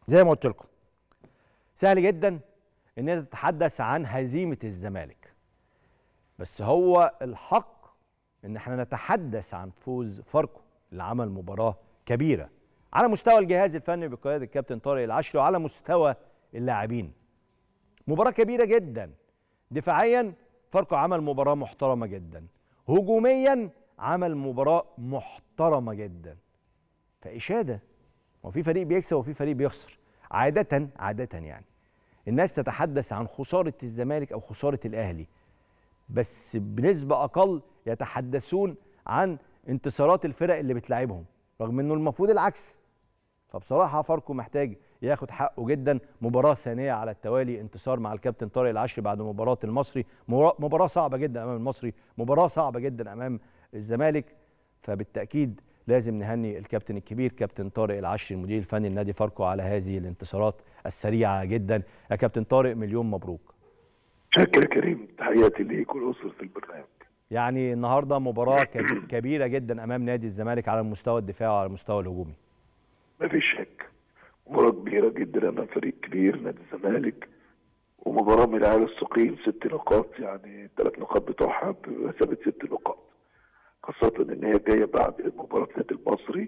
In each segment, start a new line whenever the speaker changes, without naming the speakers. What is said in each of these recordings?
زي ما قلت لكم سهل جدا ان انت تتحدث عن هزيمه الزمالك بس هو الحق ان احنا نتحدث عن فوز فاركو اللي عمل مباراه كبيره على مستوى الجهاز الفني بقياده الكابتن طارق العشري وعلى مستوى اللاعبين مباراه كبيره جدا دفاعيا فاركو عمل مباراه محترمه جدا هجوميا عمل مباراه محترمه جدا فاشاده وفي فريق بيكسب وفي فريق بيخسر عاده عاده يعني الناس تتحدث عن خساره الزمالك او خساره الاهلي بس بنسبه اقل يتحدثون عن انتصارات الفرق اللي بتلعبهم رغم انه المفروض العكس فبصراحه فاركو محتاج ياخد حقه جدا مباراه ثانيه على التوالي انتصار مع الكابتن طارق العشري بعد مباراه المصري مباراه صعبه جدا امام المصري مباراه صعبه جدا امام الزمالك فبالتاكيد لازم نهني الكابتن الكبير كابتن طارق العشري المدير الفني لنادي فاركو على هذه الانتصارات السريعه جدا يا كابتن طارق مليون مبروك
شكرا كريم تحياتي ليك والاسره في البرنامج
يعني النهارده مباراه كبيره جدا امام نادي الزمالك على المستوى الدفاعي وعلى المستوى الهجومي
مفيش شك مباراه كبيره جدا امام فريق كبير نادي الزمالك ومباراه من العيال الثقيل ست نقاط يعني الثلاث نقاط بتوعها بمثابه ست نقاط خاصه ان هي جايه بعد مباراه نادي المصري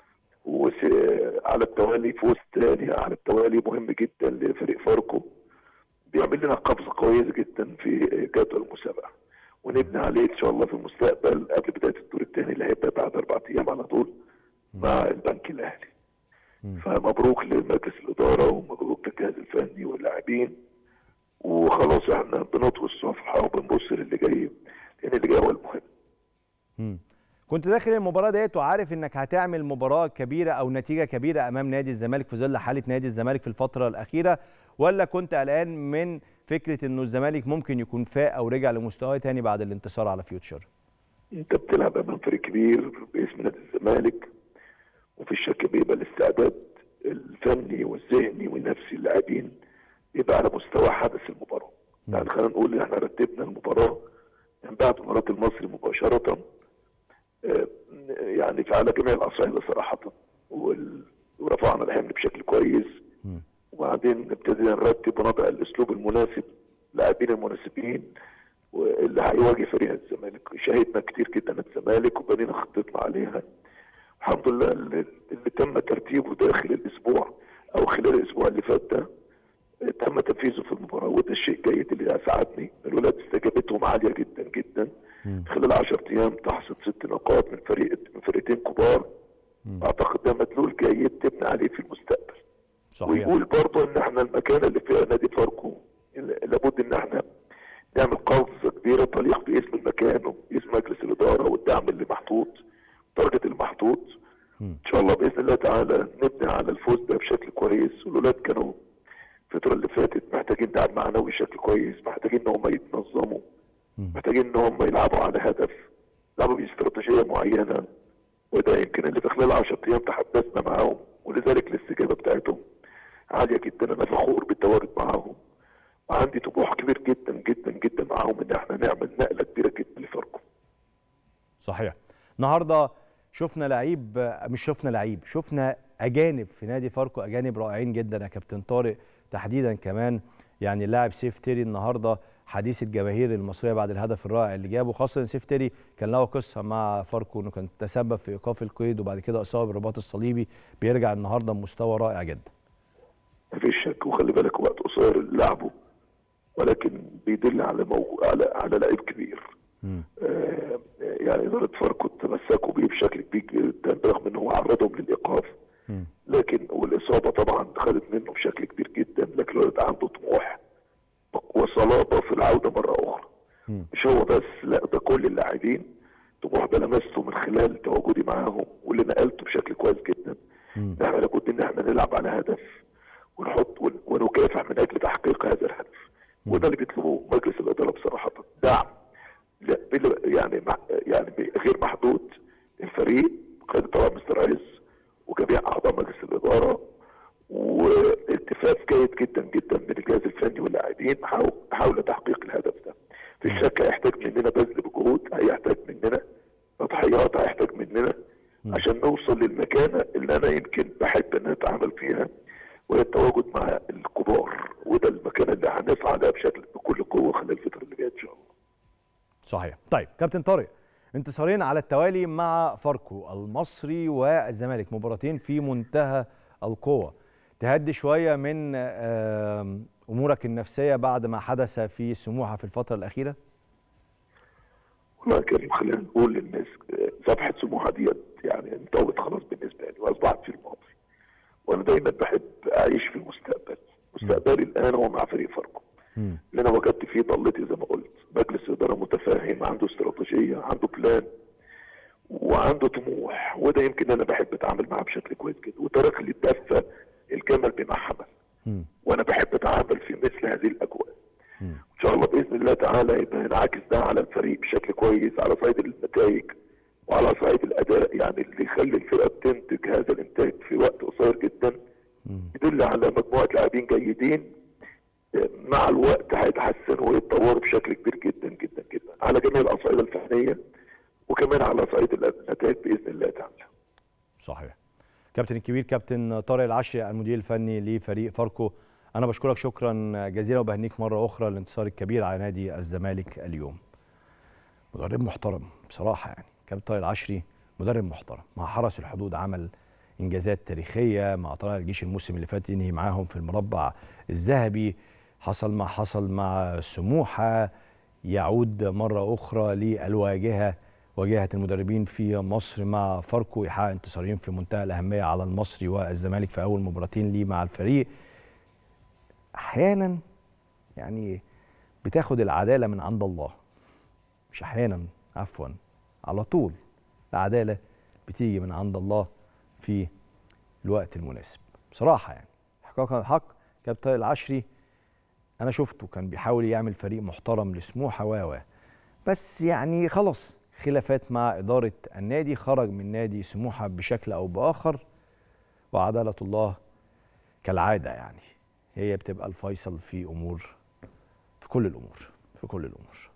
وعلى التوالي فوز ثاني على التوالي مهم جدا لفريق فاركو بيعمل لنا قفزه كويسه جدا في جدول المسابقه ونبني عليه ان شاء الله في المستقبل قبل بدايه الدور الثاني اللي هيبدا بعد اربع ايام على طول مع البنك الاهلي. فمبروك لمجلس الاداره ومبروك للجهاز الفني واللاعبين وخلاص احنا بنطوي الصفحه وبنبص للي جاي لان اللي جاي هو المهم.
كنت داخل المباراه ديت وعارف انك هتعمل مباراه كبيره او نتيجه كبيره امام نادي الزمالك في ظل حاله نادي الزمالك في الفتره الاخيره ولا كنت قلقان من فكره انه الزمالك ممكن يكون فاق او رجع لمستواه تاني بعد الانتصار على فيوتشر
انت بتلعب امام فريق كبير باسم نادي الزمالك وفي شك بيبقى الاستعداد الفني والذهني والنفسي للاعبين يبقى على مستوى حدث المباراه يعني خلينا نقول ان احنا رتبنا المباراه من بعد مباراه المصري مباشره يعني على جميع الاصعده صراحه ورفعنا الحمل بشكل كويس وبعدين ابتدينا نرتب ونضع الاسلوب المناسب لاعبين المناسبين واللي هيواجه فريق الزمالك شاهدنا كتير جدا الزمالك وبنينا خطتنا عليها الحمد لله اللي تم ترتيبه داخل الاسبوع او خلال الاسبوع اللي فات ده تم تنفيذه في المباراه وده الشيء جيد اللي اسعدني الولاد استجابتهم عاليه جدا جدا خلال 10 ايام تحصد ست نقاط من فريق من فرقتين كبار اعتقد ده مدلول جيد تبني عليه في المستقبل صحيح. ويقول برضه ان احنا المكان اللي فيها نادي فاركو لابد ان احنا نعمل قفزه كبيره تليق باسم المكان وباسم مجلس الاداره والدعم اللي محطوط التارجت المحطوط ان شاء الله باذن الله تعالى نبني على الفوز ده بشكل كويس والولاد كانوا الفتره اللي فاتت محتاجين دعم معنوي بشكل كويس محتاجين ان هم يتنظموا محتاجين ان هم يلعبوا على هدف يلعبوا باستراتيجيه معينه وده يمكن اللي في خلال 10 ايام تحدثنا معاهم ولذلك الاستجابه بتاعتهم عاليه جدا انا فخور بالتواجد معاهم وعندي طموح كبير جدا جدا جدا معاهم ان احنا نعمل نقله كبيره جدا لفاركو.
صحيح. النهارده شفنا لعيب مش شفنا لعيب شفنا اجانب في نادي فاركو اجانب رائعين جدا يا كابتن طارق تحديدا كمان يعني اللاعب سيف تيري النهارده حديث الجماهير المصريه بعد الهدف الرائع اللي جابه خاصه ان سيف تيري كان له قصه مع فاركو انه كان تسبب في ايقاف القيد وبعد كده اصاب بالرباط الصليبي بيرجع النهارده بمستوى رائع جدا.
مفيش شك وخلي بالك وقت قصير لعبه ولكن بيدل على موجو... على على لعيب كبير. آه يعني اداره فاركو تمسكوا بيه بشكل كبير جدا برغم ان هو عرضهم للايقاف لكن والاصابه طبعا خدت منه بشكل كبير جدا لكن الولد عنده طموح وصلابه في العوده مره اخرى. م. مش هو بس لا ده كل اللاعبين طموح ده لمسته من خلال تواجدي معاهم واللي نقلته بشكل كويس جدا. احنا لابد ان احنا نلعب على هدف ونحط ونكافح من اجل تحقيق هذا الهدف. وده اللي بيطلبه مجلس الاداره بصراحه دعم يعني يعني غير محدود الفريق قياده طبعا مستر عز وجميع اعضاء مجلس الاداره والتفاف جيد جدا جدا من الجهاز الفني واللاعبين حول تحقيق الهدف ده. في الشك هيحتاج مننا بذل بجهود هيحتاج مننا تضحيات هيحتاج مننا عشان نوصل للمكانه اللي انا يمكن بحب ان اتعامل فيها وهي التواجد مع الكبار وده المكان اللي هنسعى له بشكل بكل قوه خلال الفتره اللي جايه ان شاء الله.
صحيح طيب كابتن طارق انتصارين على التوالي مع فاركو المصري والزمالك مباراتين في منتهى القوه تهدي شويه من آم، امورك النفسيه بعد ما حدث في سموحه في الفتره الاخيره
والله يا كريم خلينا نقول للناس آه، صفحه سموحه ديت يعني انطوت خلاص بالنسبه لي واصبحت في الماضي. وانا دايما بحب اعيش في المستقبل. مستقبلي الان هو مع فريق فاركو.
مم.
اللي انا وجدت فيه ضلتي زي ما قلت مجلس اداره متفاهم عنده استراتيجيه عنده بلان وعنده طموح وده يمكن انا بحب اتعامل معاه بشكل كويس جدا وترك لي الدفه الجمل بما حمل
مم.
وانا بحب اتعامل في مثل هذه الاجواء
مم.
ان شاء الله باذن الله تعالى يبقى ينعكس ده على الفريق بشكل كويس على صعيد النتائج وعلى صعيد الاداء يعني اللي يخلي الفرقه بتنتج هذا الانتاج في وقت قصير جدا
مم.
يدل على مجموعه لاعبين جيدين مع الوقت هيتحسنوا ويتطوروا بشكل كبير جدا جدا جدا على جميع الاصعده الفنيه وكمان على صعيد النتائج باذن الله تعالى.
صحيح كابتن الكبير كابتن طارق العشري المدير الفني لفريق فاركو انا بشكرك شكرا جزيلا وبهنيك مره اخرى الانتصار الكبير على نادي الزمالك اليوم مدرب محترم بصراحه يعني كابتن طارق العشري مدرب محترم مع حرس الحدود عمل انجازات تاريخيه مع طلائع الجيش الموسم اللي فات ينهي معاهم في المربع الذهبي حصل ما حصل مع سموحه يعود مره اخرى للواجهه واجهه المدربين في مصر مع فاركو يحقق انتصارين في منتهى الاهميه على المصري والزمالك في اول مباراتين ليه مع الفريق احيانا يعني بتاخد العداله من عند الله مش احيانا عفوا على طول العداله بتيجي من عند الله في الوقت المناسب بصراحه يعني حقيقه الحق كابتن طارق العشري انا شفته كان بيحاول يعمل فريق محترم لسموحه و و بس يعني خلاص خلافات مع اداره النادي خرج من نادي سموحه بشكل او باخر وعداله الله كالعاده يعني هي بتبقى الفيصل في امور في كل الامور في كل الامور